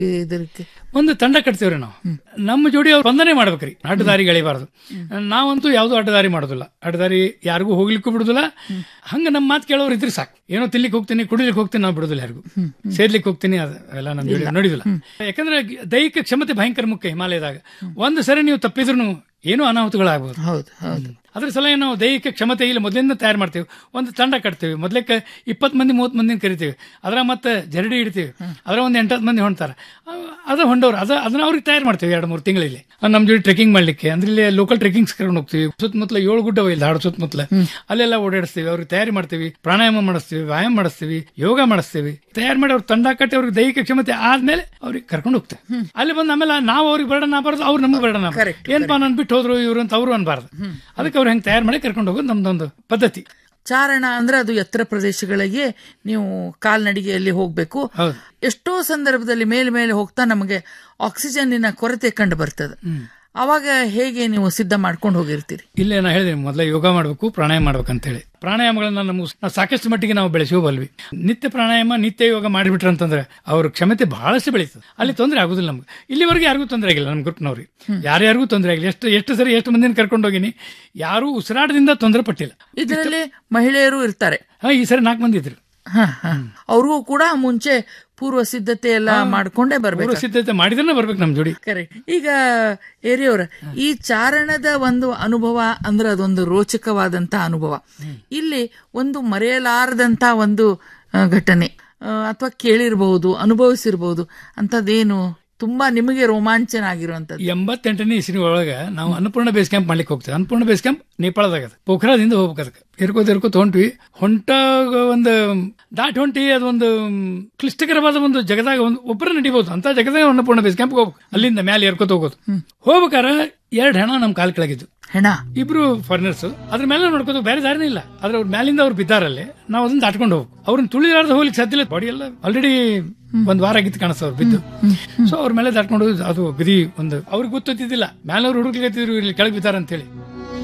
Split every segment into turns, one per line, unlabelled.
ಇದಕ್ಕೆ
ಒಂದು ತಂಡ ಕಟ್ತೀವ್ರಿ ನಾವು ನಮ್ಮ ಜೋಡಿ ಅವ್ರು ಸ್ಪಂದನೆ ಮಾಡ್ಬೇಕ್ರಿ ಅಡ್ಡದಾರಿ ಎಳಿಬಾರ್ದು ನಾವಂತೂ ಯಾವ್ದು ಅಡ್ಡದಾರಿ ಮಾಡೋದಿಲ್ಲ ಅಡ್ಡದಾರಿ ಯಾರಿಗೂ ಹೋಗ್ಲಿಕ್ಕೂ ಬಿಡುದಿಲ್ಲ ಹಂಗ ನಮ್ಮ ಮಾತು ಕೇಳೋರು ಇದ್ರೆ ಸಾಕು ಏನೋ ತಿನ್ಲಿಕ್ಕೆ ಹೋಗ್ತೀನಿ ಕುಡಿಲಿಕ್ಕೆ ಹೋಗ್ತೀನಿ ನಾವು ಬಿಡುದಿಲ್ಲ ಯಾರಿಗೂ ಸೇರ್ಲಿಕ್ಕೆ ಹೋಗ್ತೀನಿ ಅದು ಎಲ್ಲ ನಮ್ಮ ಜೋಡಿ ನೋಡಿದಿಲ್ಲ ಯಾಕಂದ್ರೆ ದೈಹಿಕ ಕ್ಷಮತೆ ಭಯಂಕರ ಮುಖ್ಯ ಹಿಮಾಲಯದಾಗ ಒಂದು ಸರಿ ನೀವು ತಪ್ಪಿದ್ರು ಏನೋ ಅನಾಹುತಗಳಾಗ್ಬೋದು
ಹೌದು ಹೌದು
ಅದ್ರ ಸಲಹೆ ನಾವು ದೈಹಿಕ ಕ್ಷಮತೆ ಇಲ್ಲ ಮೊದಲಿಂದ ತಯಾರು ಮಾಡ್ತೀವಿ ಒಂದು ತಂಡ ಕಟ್ತೀವಿ ಮೊದ್ಲಕ್ಕೆ ಇಪ್ಪತ್ತು ಮಂದಿ ಮೂವತ್ತು ಮಂದಿನ ಕರಿತೀವಿ ಅದರ ಮತ್ತೆ ಜರಡಿ ಇಡ್ತೀವಿ ಅದರ ಒಂದು ಎಂಟತ್ತು ಮಂದಿ ಹೊಣ್ತಾರೆ ಅದು ಹೊಂಡವ್ರು ಅದ ಅದನ್ನ ಅವ್ರಿಗೆ ತಯಾರು ಮಾಡ್ತೀವಿ ಎರಡು ಮೂರು ತಿಂಗಳಲ್ಲಿ ನಮ್ಮ ಜೋಡಿ ಟ್ರೆಕಿಂಗ್ ಮಾಡ್ಲಿಕ್ಕೆ ಅಂದ್ರೆ ಇಲ್ಲಿ ಲೋಕಲ್ ಟ್ರೆಕಿಂಗ್ಸ್ ಕರ್ಕೊಂಡು ಹೋಗ್ತೀವಿ ಸುತ್ತಮುತ್ತಲ ಏಳು ಗುಡ್ಡ ಇಲ್ಲ ಹಾಡು ಸುತ್ತಮುತ್ತಲ ಅಲ್ಲೆಲ್ಲ ಓಡಾಡಿಸ್ತೀವಿ ಅವ್ರಿಗೆ ತಯಾರಿ ಮಾಡ್ತೀವಿ ಪ್ರಾಣಾಯಾಮ ಮಾಡಿಸ್ತೀವಿ ವ್ಯಾಯಾಮ ಮಾಡಿಸ್ತೀವಿ ಯೋಗ ಮಾಡಿಸ್ತೀವಿ ತಯಾರು ಮಾಡಿ ಅವ್ರ ತಂಡ ಕಟ್ಟಿ ಅವ್ರಿಗೆ ದೈಹಿಕ ಕ್ಷಮತೆ ಆದ್ಮೇಲೆ ಅವ್ರಿಗೆ ಕರ್ಕೊಂಡು ಹೋಗ್ತೇವೆ ಅಲ್ಲಿ ಬಂದ ಆಮೇಲೆ ನಾವು ಅವ್ರಿಗೆ ಬರ್ಡನ್ ಆಗ್ಬಾರ್ದು ಅವ್ರು ನಮ್ಗೆ ಬರ್ಡನ್ ಆಗ್ಬಾರ್ದು ಏನ್ಪಾ ನನ್ ಬಿಟ್ಟು ಹೋದ್ರು ಇವ್ರು ಅಂತ ಅವರು ಅನ್ಬಾರ್ದು ಅದಕ್ಕೆ ಅವ್ರು ಹೆಂಗ್ ತಯಾರು ಮಾಡಿ ಕರ್ಕೊಂಡು ಹೋಗೋದು ನಮ್ದೊಂದು ಪದ್ಧತಿ
ಚಾರಣ ಅಂದ್ರೆ ಅದು ಎತ್ತರ ಪ್ರದೇಶಗಳಿಗೆ ನೀವು ಕಾಲ್ನಡಿಗೆಯಲ್ಲಿ ಹೋಗ್ಬೇಕು
ಹೌದು.
ಎಷ್ಟೋ ಸಂದರ್ಭದಲ್ಲಿ ಮೇಲೆ ಮೇಲೆ ಹೋಗ್ತಾ ನಮಗೆ ಆಕ್ಸಿಜನ್ನಿನ ಕೊರತೆ ಕಂಡು ಬರ್ತದೆ ಅವಾಗ ಹೇಗೆ ನೀವು ಸಿದ್ಧ ಮಾಡ್ಕೊಂಡು ಹೋಗಿರ್ತೀರಿ
ಇಲ್ಲೇ ನಾ ಹೇಳಿದೆ ಮೊದಲ ಯೋಗ ಮಾಡಬೇಕು ಪ್ರಾಣಾಯಾಮ ಮಾಡ್ಬೇಕು ಅಂತ ಹೇಳಿ ಪ್ರಾಣಾಯಾಮಗಳನ್ನ ನಮ್ಮ ನಾವು ಸಾಕಷ್ಟು ಮಟ್ಟಿಗೆ ನಾವು ಬೆಳೆಸೋಬಲ್ವಿ ನಿತ್ಯ ಪ್ರಾಣಾಯಾಮ ನಿತ್ಯ ಯೋಗ ಮಾಡಿಬಿಟ್ರು ಅಂತಂದ್ರೆ ಅವ್ರ ಕ್ಷಮತೆ ಬಹಳಷ್ಟು ಬೆಳೀತದೆ ಅಲ್ಲಿ ತೊಂದರೆ ಆಗುದಿಲ್ಲ ನಮ್ಗೆ ಇಲ್ಲಿವರೆಗೆ ಯಾರಿಗೂ ತೊಂದರೆ ಆಗಿಲ್ಲ ನಮ್ಮ ಗ್ರೂಪ್ನವ್ರಿಗೆ ಯಾರ್ಯಾರಿಗೂ ತೊಂದರೆ ಆಗಿಲ್ಲ ಎಷ್ಟು ಎಷ್ಟು ಸರಿ ಎಷ್ಟು ಮಂದಿನ ಕರ್ಕೊಂಡು ಹೋಗಿನಿ ಯಾರೂ ಉಸಿರಾಟದಿಂದ ತೊಂದರೆ ಪಟ್ಟಿಲ್ಲ
ಇದರಲ್ಲಿ ಮಹಿಳೆಯರು ಇರ್ತಾರೆ
ಹಾ ಈ ಸರಿ ನಾಲ್ಕು ಮಂದಿ ಇದ್ರು
ಹ, ಹ. ಅವ್ರಿಗೂ ಕೂಡ ಮುಂಚೆ ಪೂರ್ವ ಸಿದ್ಧತೆ ಎಲ್ಲ ಮಾಡ್ಕೊಂಡೇ ಬರ್ಬೇಕು
ಪೂರ್ವ ಸಿದ್ಧತೆ ಮಾಡಿದ್ರೆ ಬರ್ಬೇಕು ನಮ್ಮ ಜೋಡಿ
ಕರೆಕ್ಟ್ ಈಗ ಏರಿಯವ್ರ ಈ ಚಾರಣದ ಒಂದು ಅನುಭವ ಅಂದ್ರೆ ಅದೊಂದು ರೋಚಕವಾದಂತ ಅನುಭವ ಇಲ್ಲಿ ಒಂದು ಮರೆಯಲಾರದಂತ ಒಂದು ಆ, ಘಟನೆ ಅಥವಾ ಕೇಳಿರಬಹುದು ಅನುಭವಿಸಿರಬಹುದು ಅಂತದೇನು ತುಂಬಾ ನಿಮಗೆ ರೋಮಾಂಚನ ಆಗಿರುವಂತದ್ದು
ಎಂಬತ್ತೆಂಟನೇ ಇಸ್ವಿ ಒಳಗೆ ನಾವು ಅನ್ನಪೂರ್ಣ ಬೇಸ್ ಕ್ಯಾಂಪ್ ಮಾಡ್ಲಿಕ್ಕೆ ಹೋಗ್ತೀವಿ ಅನ್ನಪೂರ್ಣ ಬೇಸ್ ಕ್ಯಾಂಪ್ ನೇಪಾಳದಾಗ ಅದ ಪೋಖರಾದಿಂದ ಹೋಗ್ಬೇಕು ಅದಕ್ಕೆ ಎರ್ಕೋತ ಎರ್ಕೋತ ಹೊಂಟ್ವಿ ಹೊಂಟಾಗ ಒಂದು ದಾಟ್ ಹೊಂಟಿ ಅದೊಂದು ಕ್ಲಿಷ್ಟಕರವಾದ ಒಂದು ಜಗದಾಗ ಒಂದು ಒಬ್ಬರ ನಡಿಬಹುದು ಅಂತ ಜಗದಾಗ ಅನ್ನಪೂರ್ಣ ಬೇಸ್ ಕ್ಯಾಂಪ್ ಹೋಗ್ಬೇಕು ಅಲ್ಲಿಂದ ಮ್ಯಾಲೆ ಎರ್ಕೋತ ಹೋಗೋದು ಹೋಗ್ಬೇಕಾರ ಎರಡು ಹೆಣ ನಮ್ ಕಾಲ್ ಕೆಳಗಿದ್ದು
ಹೆಣ
ಇಬ್ರು ಫಾರಿನರ್ಸ್ ಅದ್ರ ಮೇಲೆ ನೋಡ್ಕೋದು ಬೇರೆ ದಾರಿನೇ ಇಲ್ಲ ಆದ್ರೆ ಅವ್ರ ಮ್ಯಾಲಿಂದ ಅವ್ರು ಬಿದ್ದಾರಲ್ಲಿ ನಾವು ಅದನ್ನ ದಾಟ್ಕೊಂಡು ಹೋಗ್ಬೇಕು ಅವ್ರನ್ನ ತುಳಿಲಾರ್ದ ಹೋಗ್ಲಿಕ್ಕೆ ಸಾಧ್ಯ ಇಲ್ಲ ಬಾಡಿ ಎಲ್ಲ ಆಲ್ರೆಡಿ ಒಂದ್ ವಾರ ಆಗಿತ್ತು ಕಾಣಿಸ್ತ ಅವ್ರು ಬಿದ್ದು ಸೊ ಅವ್ರ ಮೇಲೆ ದಾಟ್ಕೊಂಡು ಹೋಗಿ ಅದು ಗದಿ ಒಂದು ಅವ್ರಿಗೆ ಗೊತ್ತಿದ್ದಿಲ್ಲ ಮೇಲೆ ಅವ್ರು ಹುಡುಕ್ಲಿಕ್ಕೆ ಇಲ್ಲಿ ಕೆಳಗೆ ಬಿದ್ದಾರ ಅಂತ ಹೇಳಿ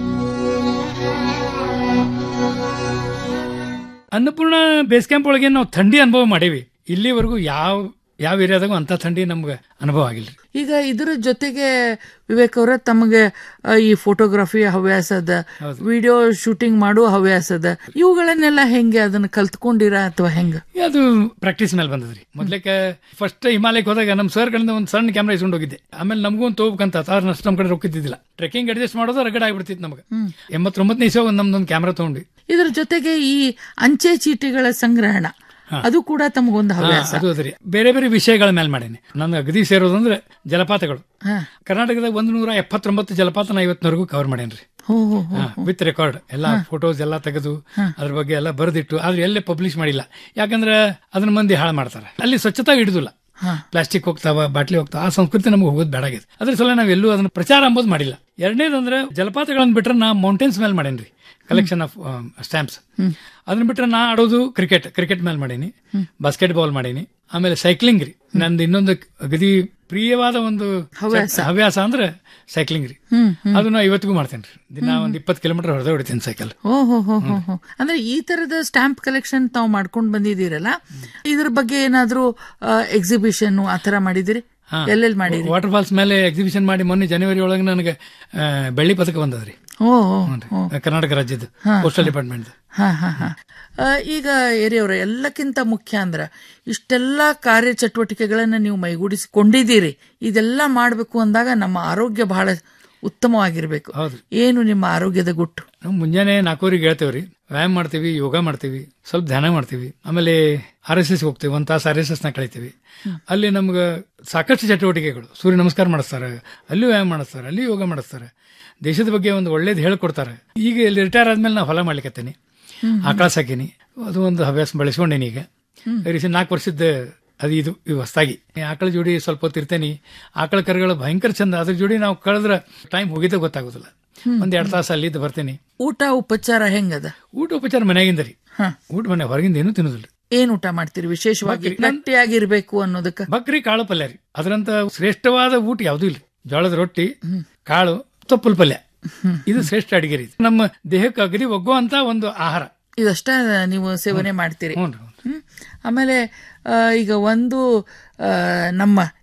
ಅನ್ನಪೂರ್ಣ ಬೇಸ್ ಕ್ಯಾಂಪ್ ಒಳಗೆ ನಾವು ಥಂಡಿ ಅನುಭವ ಮಾಡೀವಿ ಇಲ್ಲಿವರೆಗೂ ಯಾವ ಯಾವ ಏರಿಯಾದಾಗೂ ಅಂತ ಥಂಡಿ ನಮ್ಗೆ ಅನುಭವ ಆಗಿಲ್ಲ
ಈಗ ಇದರ ಜೊತೆಗೆ ವಿವೇಕ್ ಅವರ ತಮಗೆ ಆ, ಈ ಫೋಟೋಗ್ರಫಿ ಹವ್ಯಾಸದ ವಿಡಿಯೋ ಶೂಟಿಂಗ್ ಮಾಡುವ ಹವ್ಯಾಸದ ಇವುಗಳನ್ನೆಲ್ಲ ಹೆಂಗೆ ಅದನ್ನ ಕಲ್ತ್ಕೊಂಡಿರಾ ಅಥವಾ ಹೆಂಗ
ಅದು ಪ್ರಾಕ್ಟೀಸ್ ಮೇಲೆ ಬಂದದ್ರಿ ಮೊದ್ಲಕ್ಕೆ ಫಸ್ಟ್ ಹಿಮಾಲಯಕ್ಕೆ ಹೋದಾಗ ನಮ್ಮ ಸರ್ ಗಳಿಂದ ಒಂದು ಸಣ್ಣ ಕ್ಯಾಮ್ರಾ ಇಸ್ಕೊಂಡು ಹೋಗಿದ್ದೆ ಆಮೇಲೆ ನಮಗೂ ಒಂದು ತಗೋಬೇಕಂತ ಅದ್ರ ಅಷ್ಟು ನಮ್ಮ ಕಡೆ ರೊಕ್ಕಿದ್ದಿಲ್ಲ ಟ್ರೆಕಿಂಗ್ ಅಡ್ಜಸ್ಟ್ ಮಾಡೋದು ರಗಡ ಆಗ್ಬಿಡ್ತಿತ್ತು ನಮಗೆ ಎಂಬತ್ತೊಂಬತ್ತನೇ ಇಸೋ ಒಂದು ನಮ್ದೊಂದು ಕ್ಯಾಮ್ರಾ ತಗೊಂಡ್ವಿ
ಇದ್ರ ಜೊತೆಗೆ ಈ ಅಂಚೆ ಚೀಟಿಗಳ ಸಂಗ್ರಹಣ ಅದು ಕೂಡ ತಮಗೊಂದು
ಹಾ,
ಹವ್ಯಾಸ
ಅದು ಅದ್ರಿ ಬೇರೆ ಬೇರೆ ವಿಷಯಗಳ ಮೇಲೆ ಮಾಡೀನಿ ನನ್ನ ಅಗದಿ ಸೇರೋದಂದ್ರೆ ಜಲಪಾತಗಳು
ಹಾ.
ಕರ್ನಾಟಕದಾಗ ಒಂದು ನೂರ ಎಪ್ಪತ್ತೊಂಬತ್ತು ಜಲಪಾತ ನಾ ಇವತ್ತಿನವರೆಗೂ ಕವರ್ ಮಾಡೇನ್ರಿ
ಹೋ ಹೋ ಹೋ
ವಿತ್ ರೆಕಾರ್ಡ್ ಎಲ್ಲ ಫೋಟೋಸ್ ಎಲ್ಲ ತೆಗೆದು ಅದ್ರ ಬಗ್ಗೆ ಎಲ್ಲ ಬರೆದಿಟ್ಟು ಆದ್ರೆ ಎಲ್ಲೇ ಪಬ್ಲಿಷ್ ಮಾಡಿಲ್ಲ ಯಾಕಂದ್ರೆ ಅದನ್ನ ಮಂದಿ ಹಾಳು ಮಾಡ್ತಾರೆ ಅಲ್ಲಿ ಸ್ವಚ್ಛತಾ ಹಿಡಿದಿಲ್ಲ ಪ್ಲಾಸ್ಟಿಕ್ ಹೋಗ್ತಾವ ಬಾಟ್ಲಿ ಹೋಗ್ತಾವ ಆ ಸಂಸ್ಕೃತಿ ನಮಗೆ ಹೋಗೋದು ಬೇಡಾಗಿದೆ ಅದ್ರ ಸಲ ನಾವ್ ಎಲ್ಲೂ ಅದನ್ನ ಪ್ರಚಾರ ಅಂಬೋದು ಮಾಡಿಲ್ಲ ಎರಡನೇದಂದ್ರೆ ಜಲಪಾತಗಳನ್ನ ಬಿಟ್ರೆ ನಾ ಮೌಂಟೇನ್ಸ್ ಮೇಲೆ ಮಾಡೇನ್ರಿ ಕಲೆಕ್ಷನ್ ಆಫ್ ಸ್ಟ್ಯಾಂಪ್ಸ್ ಅದನ್ನ ಬಿಟ್ರೆ ನಾ ಆಡೋದು ಕ್ರಿಕೆಟ್ ಕ್ರಿಕೆಟ್ ಮೇಲೆ ಮಾಡೀನಿ ಬಾಸ್ಕೆಟ್ ಬಾಲ್ ಮಾಡೀನಿ ಆಮೇಲೆ ಸೈಕ್ಲಿಂಗ್ ರೀ ನಂದು ಇನ್ನೊಂದು ಅಗದಿ ಪ್ರಿಯವಾದ ಒಂದು
ಹವ್ಯಾಸ.
ಹವ್ಯಾಸ ಅಂದ್ರೆ ಸೈಕ್ಲಿಂಗ್ ರೀ
ಹ್ಮ್
ಅದು ನಾ ಇವತ್ತಿಗೂ ಮಾಡ್ತೇನೆ ರೀ ದಿನ ಒಂದ್ ಇಪ್ಪತ್ತು ಕಿಲೋಮೀಟರ್ ಹೊಡೆದ ಹೊಡಿತೀನಿ ಸೈಕಲ್
ಓ ಹೋ ಹೋ ಹೋ ಹೋ ಅಂದ್ರೆ ಈ ತರದ ಸ್ಟಾಂಪ್ ಕಲೆಕ್ಷನ್ ತಾವು ಮಾಡ್ಕೊಂಡು ಬಂದಿದ್ದೀರಲ್ಲ ಇದ್ರ ಬಗ್ಗೆ ಏನಾದ್ರೂ ಎಕ್ಸಿಬಿಷನ್ ಆತರ ಮಾಡಿದಿರಿ ಎಲ್ಲೆಲ್ಲಿ ಮಾಡಿರಿ
ವಾಟರ್ ಫಾಲ್ಸ್ ಮೇಲೆ ಎಕ್ಸಿಬಿಷನ್ ಮಾಡಿ ಮೊನ್ನೆ ಜನವರಿ ಒಳಗೆ ನನಗೆ ಆ, ಬೆಳ್ಳಿ ಪದಕ ಬಂದದ್ರಿ
ಓ ಓ, ಓ.
ಕರ್ನಾಟಕ ರಾಜ್ಯದ ಪೋಸ್ಟಲ್ ಡಿಪಾರ್ಟ್ಮೆಂಟ್
ಹಾ ಹಾ ಹಾ ಆ, ಈಗ ಏರಿಯವ್ರ ಎಲ್ಲಕ್ಕಿಂತ ಮುಖ್ಯ ಅಂದ್ರ ಇಷ್ಟೆಲ್ಲ ಕಾರ್ಯ ಚಟುವಟಿಕೆಗಳನ್ನ ನೀವು ಮೈಗೂಡಿಸಿಕೊಂಡಿದ್ದೀರಿ ಇದೆಲ್ಲ ಮಾಡಬೇಕು ಅಂದಾಗ ನಮ್ಮ ಆರೋಗ್ಯ ಬಹಳ ಉತ್ತಮವಾಗಿರ್ಬೇಕು
ಹೌದ್ರಿ.
ಏನು ನಿಮ್ಮ ಆರೋಗ್ಯದ ಗುಟ್ಟು
ನಾವು ಮುಂಜಾನೆ ನಾಲ್ಕೂವರೆಗೆ ಹೇಳ್ತೇವ್ರಿ ವ್ಯಾಯಾಮ ಮಾಡ್ತೀವಿ ಯೋಗ ಮಾಡ್ತೀವಿ ಸ್ವಲ್ಪ ಧ್ಯಾನ ಮಾಡ್ತೀವಿ ಆಮೇಲೆ ಆರ್ ಎಸ್ ಎಸ್ ಹೋಗ್ತೀವಿ ಒಂದ್ ತಾಸು ಆರ್ ಎಸ್ ಎಸ್ ನ ಕಳಿತೀವಿ ಅಲ್ಲಿ ನಮ್ಗೆ ಸಾಕಷ್ಟು ಚಟುವಟಿಕೆಗಳು ಸೂರ್ಯ ನಮಸ್ಕಾರ ಮಾಡಿಸ್ತಾರೆ ಅಲ್ಲಿ ವ್ಯಾಯಾಮ ಮಾಡಿಸ್ತಾರೆ ಅಲ್ಲಿ ಯೋಗ ಮಾಡಿಸ್ತಾರೆ ದೇಶದ ಬಗ್ಗೆ ಒಂದು ಒಳ್ಳೇದು ಹೇಳ್ಕೊಡ್ತಾರೆ ಈಗ ಇಲ್ಲಿ ರಿಟೈರ್ ಆದ್ಮೇಲೆ ನಾವು ಹೊಲ ಮಾಡ್ಲಿಕ್ಕತ್ತೀನಿ ಆಕಳ ಸಾಕಿನಿ ಅದು ಒಂದು ಹವ್ಯಾಸ ಬೆಳೆಸ್ಕೊಂಡೇನಿ ಈಗ ರೀಸೆಂಟ್ ನಾಲ್ಕು ವರ್ಷದ ಅದು ಇದು ಇವು ಹೊಸ್ತಾಗಿ ಆಕಳ ಜೋಡಿ ಸ್ವಲ್ಪ ಹೊತ್ತು ಇರ್ತೇನಿ ಆಕಳ ಕರುಗಳು ಭಯಂಕರ ಚಂದ ಅದ್ರ ಜೋಡಿ ನಾವು ಕಳೆದ್ರ ಟೈಮ್ ಹೋಗಿದ್ದ ಗೊತ್ತಾಗೋದಿಲ್ಲ ಒಂದ್ ಎರಡ್ ತಾಸು ಅಲ್ಲಿದ್ದು ಬರ್ತೀನಿ
ಊಟ ಉಪಚಾರ ಹೆಂಗದ
ಊಟ ಉಪಚಾರ ಮನೆಯಾಗಿಂದ ರೀ ಊಟ ಮನೆ ಹೊರಗಿಂದ ಏನೂ ತಿನ್ನೋದಿಲ್ಲ
ಏನ್ ಊಟ ಮಾಡ್ತೀರಿ ವಿಶೇಷವಾಗಿ ಗಟ್ಟಿಯಾಗಿರ್ಬೇಕು ಅನ್ನೋದಕ್ಕ
ಬಕ್ರಿ ಕಾಳು ಪಲ್ಯ ರೀ ಅದರಂತ ಶ್ರೇಷ್ಠವಾದ ಊಟ ಯಾವ್ದು ಇಲ್ಲ ಜೋಳದ ರೊಟ್ಟಿ ಕಾಳು ತೊಪ್ಪಲ್ ಪಲ್ಯ ಇದು ಶ್ರೇಷ್ಠ ಅಡಿಗೆ ರೀ ನಮ್ಮ ದೇಹಕ್ಕೆ ಅಗದಿ ಒಗ್ಗುವಂತ ಒಂದು ಆಹಾರ
ಇದಷ್ಟ ನೀವು ಸೇವನೆ ಮಾಡ್ತೀರಿ
ಹ್ಞೂ ರೀ
ಹ್ಮ್. ಆಮೇಲೆ ಆ, ಈಗ ಒಂದು ಆ, ನಮ್ಮ